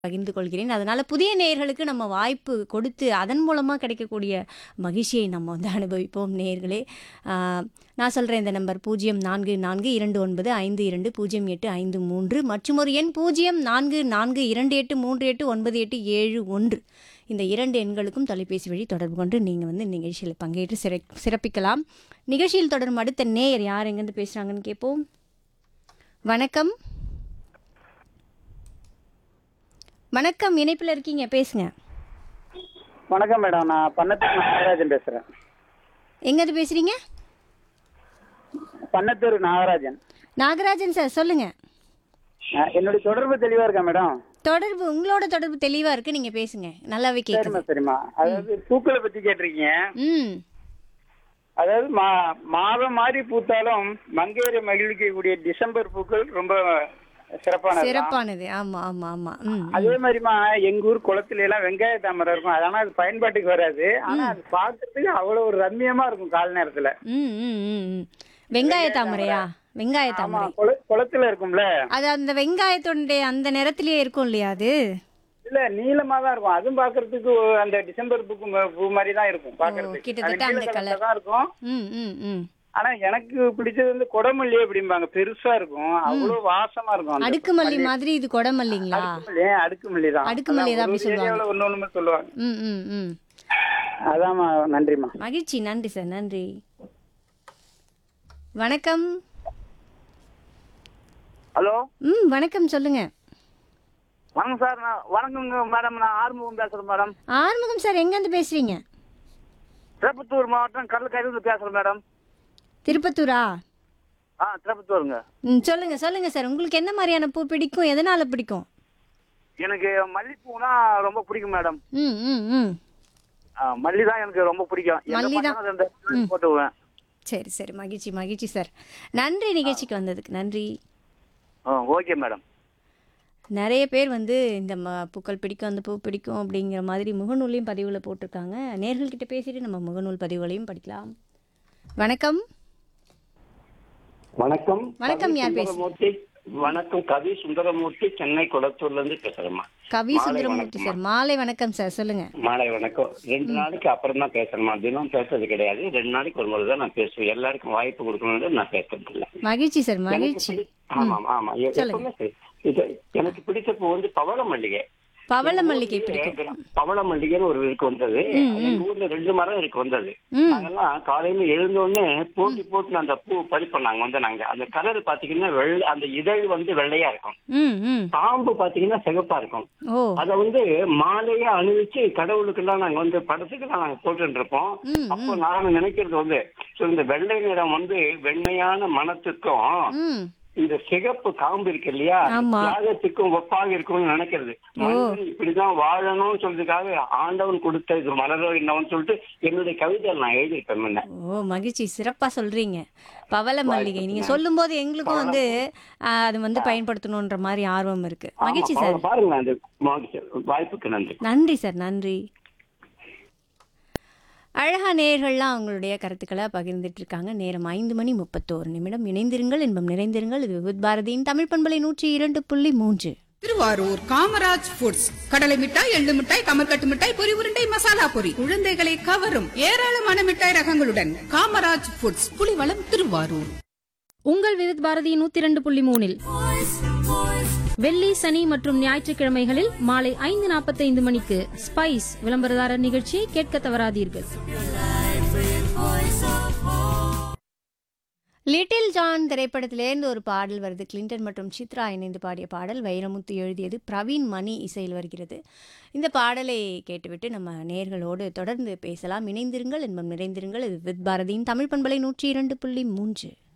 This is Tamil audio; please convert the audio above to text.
பகிர்ந்து கொள்கிறேன். அதனால புதிய நேயர்களுக்கு நம்ம வாய்ப்பு கொடுத்து, அதன் மூலமா கிடைக்கக்கூடிய மகிழ்ச்சியை நம்ம வந்து அனுபவிப்போம் நேயர்களே. ஆ நான் சொல்றேன் இந்த நம்பர் 0442952083 மற்றும் ஒரு எண் 0442283891 இந்த 2 எண்களுக்கும் தொலைபேசி வழி தொடர்பு கொண்டு நீங்க வந்து நிகழ்ச்சியில பங்கேற்று சிறப் சிறப்பிக்கலாம். நிகழ்ச்சியில் தொடரும் அடுத்த நேயர் யார் எங்கேருந்து பேசுறாங்கன்னு கேட்போம். வணக்கம். வணக்கம். இணைப்பில இருக்கீங்க. பேசுங்க. வணக்கம் மேடம். நான் பன்னத்தூர் நாகராஜன் பேசுறேன். எங்கேருந்து பேசுறீங்க? பன்னத்தூர் நாகராஜன். நாகராஜன் சார் சொல்லுங்க. அ, என்னுடைய தொடர்பு தெளிவா இருக்கா மேடம்? தொடர்பு உங்களோட தொடர்பு தெளிவா இருக்கு. நீங்க பேசுங்க. நல்லாவே சரிம்மா கேக்குது. சரிம்மா. அதாவது பூக்களை பத்தி கேட்டிருக்கீங்க. ம். அதாவது மா மாதம் மாறி பூத்தாலும் மங்கையரை மகிழ்விக்கக்கூடிய டிசம்பர் பூக்கள் ரொம்ப சிறப்பானது சிறப்பானது. ஆமா ஆமா ஆமா. ம். ம். அதே மாதிரிமா எங்க ஊர் குளத்துல எல்லாம் வெங்காய தாமரை இருக்கும். ஆனா அது பயன்பாட்டுக்கு வராது. ஆனா அது பார்க்கறதுக்கு அவ்வளவு ஒரு ரம்மியமா இருக்கும் கால நேரத்துல. ம் ம் ம் ம். வெங்காய தாமரையா? வெங்காய ஆமா தாமரை. குள- குளத்துல இருக்கும்ல. அது அந்த வெங்காயத்தோடைய அந்த நிறத்திலேயே இருக்கும் இல்லையா அது? இல்ல நீளமா தான் இருக்கும். அதுவும் பார்க்கறதுக்கு அந்த டிசம்பர் பூ பூ மாதிரி தான் இருக்கும் ஓ, பார்க்கறதுக்கு. கிட்டத்தட்ட அது அந்த நீல கலர். கலர்ல தான் இருக்கும். ம் ம் ம். ஆனா எனக்கு பிடிச்சது வந்து குடமல்லி அப்படிம்பாங்க பெருசா இருக்கும் அவ்வளவு வாசமா இருக்கும் அந்த அடுக்குமல்லி மாதிரி இது கொடமல்லிங்களா? அடுக்குமல்லி அடுக்குமல்லி தான் அடுக்குமல்லி தான் அப்படி ஒரு ஏரியாவுல ஒண்ணு ஒண்ணுமே சொல்லுவாங்க ம் ம் ம். அதாம்மா நன்றிம்மா மகிழ்ச்சி. நன்றி சார். நன்றி. வணக்கம். ஹலோ ம் வணக்கம் சொல்லுங்க. வணக்கம் சார் நான் வணக்கங்க மேடம் நான் ஆறுமுகம் பேசுறேன் மேடம் ஆறுமுகம் சார் எங்கேருந்து பேசுறீங்க? திருப்பத்தூர் மாவட்டம் கடற்கரையிலிருந்து பேசுறேன் மேடம் திருப்பத்தூரா? ஆ திருப்பத்தூருங்க ம் சொல்லுங்க சொல்லுங்க சார். உங்களுக்கு என்ன மாதிரியான பூ பிடிக்கும்? எதனால பிடிக்கும்? எனக்கு மல்லிப்பூனா ரொம்ப பிடிக்கும் மேடம் ம் ம் ம். ஆ, மல்லி தான் எனக்கு ரொம்ப பிடிக்கும் எங்க மல்லி தான். பார்த்தாலும் ரெண்டு ரெண்டு போட்டுவேன் சரி சரி மகிழ்ச்சி மகிழ்ச்சி சார். நன்றி நிகழ்ச்சிக்கு வந்ததுக்கு நன்றி. ஆ ஓகே மேடம் நிறைய பேர் வந்து இந்த ம பூக்கள் பிடிக்கும் அந்த பூ பிடிக்கும் அப்படிங்கிற மாதிரி முகநூலையும் பதிவில் போட்டிருக்காங்க. நேர்கள்கிட்ட பேசிட்டு நம்ம முகநூல் பதிவுகளையும் படிக்கலாம். வணக்கம். வணக்கம் வணக்கம், கவி யார் பேசு- சுந்தரமூர்த்தி வணக்கம் கவி சுந்தரமூர்த்தி சென்னை குளத்தூர்ல இருந்து பேசுறேம்மா கவி மாலை சுந்தரமூர்த்தி வணக்கம்மா. சார் மாலை வணக்கம் சார் சொல்லுங்க. மாலை வணக்கம் ரெண்டு நாளைக்கு அப்புறம் தான் பேசுறேம்மா தினம் பேசுறது கிடையாது ரெண்டு நாளைக்கு ஒரு முறை தான் நான் பேசுவேன் எல்லாருக்கும் வாய்ப்பு கொடுக்கணும்னு நான் பேசுறது இல்ல மகிழ்ச்சி சார் எனக்கு மகிழ்ச்சி. பிடி- ஆமா ஆமா எ- சொல்லுங்க. எப்பவுமே சரி. இது எனக்கு பிடிச்ச பூ வந்து பவள மல்லிகை பவள எங்க மல்லிகை ஊர்லயே பிடிக்கும். பவள மல்லிகைன்னு ஒரு இருக்கு வந்தது ம், அது எங்க ஊர்ல ரெண்டு மரம் இருக்கு வந்தது ம் நாங்கெல்லாம் காலையில எழுந்த உடனே போட்டி போட்டு அந்த பூ பறிப்போம் வந்து நாங்க அந்த கலர் பாத்தீங்கன்னா வெள்ளை அந்த இதழ் வந்து வெள்ளையா இருக்கும் ம் ம். காம்பு பாத்தீங்கன்னா சிகப்பா இருக்கும் ஓ அத வந்து மாலையா அணிவிச்சு கடவுளுக்கெல்லாம் நாங்க வந்து படத்துக்கெல்லாம் நாங்க போட்டுட்டு இருப்போம் ம் அப்போ நான் நினைக்கிறது வந்து so இந்த வெள்ளை நிறம் வந்து வெண்மையான மனத்துக்கும் ம் இந்த சிகப்பு காம்பு இருக்கு இல்லையா ஆமா. தியாகத்துக்கும் ஒப்பாக இருக்கும்னு நினைக்கிறது மனிதன் இப்படிதான் வாழணும்னு சொல்றதுக்காக ஆண்டவன் கொடுத்த இது மலரோ என்னவன்னு சொல்லிட்டு என்னுடைய கவிதை நான் எழுதியிருப்பேன் முன்ன ஓ மகிழ்ச்சி சிறப்பா சொல்றீங்க பவள மல்லிகை நீங்க சொல்லும்போது எங்களுக்கும் வந்து ஆ, அது வந்து பயன்படுத்தணுன்ற மாதிரி ஆர்வம் இருக்கு மகிழ்ச்சி ஆமா, சார் பாருங்க அந்த மகிழ்ச்சி. வாய்ப்புக்கு நன்றி நன்றி சார் நன்றி அழகா நேயர்கள்லாம் அவங்களுடைய கருத்துக்களை பகிர்ந்துட்டு இருக்காங்க நேரம் ஐந்து மணி முப்பத்தோரு நிமிடம் இணைந்திருங்கள் இன்பம் நிறைந்திருங்கள் இது விவித் பாரதியின் தமிழ் பண்பலை நூற்றி இரண்டு புள்ளி மூன்று திருவாரூர் காமராஜ் ஃபுட்ஸ் கடலை மிட்டாய் எள்ளு மிட்டாய் கமர்கட்டு மிட்டாய் பொரி உருண்டை மசாலா பொரி குழந்தைகளை கவரும் ஏராளமான மிட்டாய் ரகங்களுடன் காமராஜ் ஃபுட்ஸ் புலிவளம் திருவாரூர் உங்கள் விவித் பாரதி நூத்தி இரண்டு புள்ளி மூணில் வெள்ளி சனி மற்றும் ஞாயிற்றுக்கிழமைகளில் மாலை ஐந்து நாற்பத்தைந்து மணிக்கு ஸ்பைஸ் விளம்பரதாரர் நிகழ்ச்சியை கேட்க தவறாதீர்கள் லிட்டில் ஜான் திரைப்படத்திலேருந்து ஒரு பாடல் வருது கிளின்டன் மற்றும் சித்ரா இணைந்து பாடிய பாடல் வைரமுத்து எழுதியது பிரவீன் மணி இசையில் வருகிறது இந்த பாடலை கேட்டுவிட்டு நம்ம நேர்களோடு தொடர்ந்து பேசலாம் இணைந்திருங்கள் இன்பம் நிறைந்திருங்கள் இது வித் பாரதியின் தமிழ் பண்பலை நூற்றி இரண்டு புள்ளி மூன்று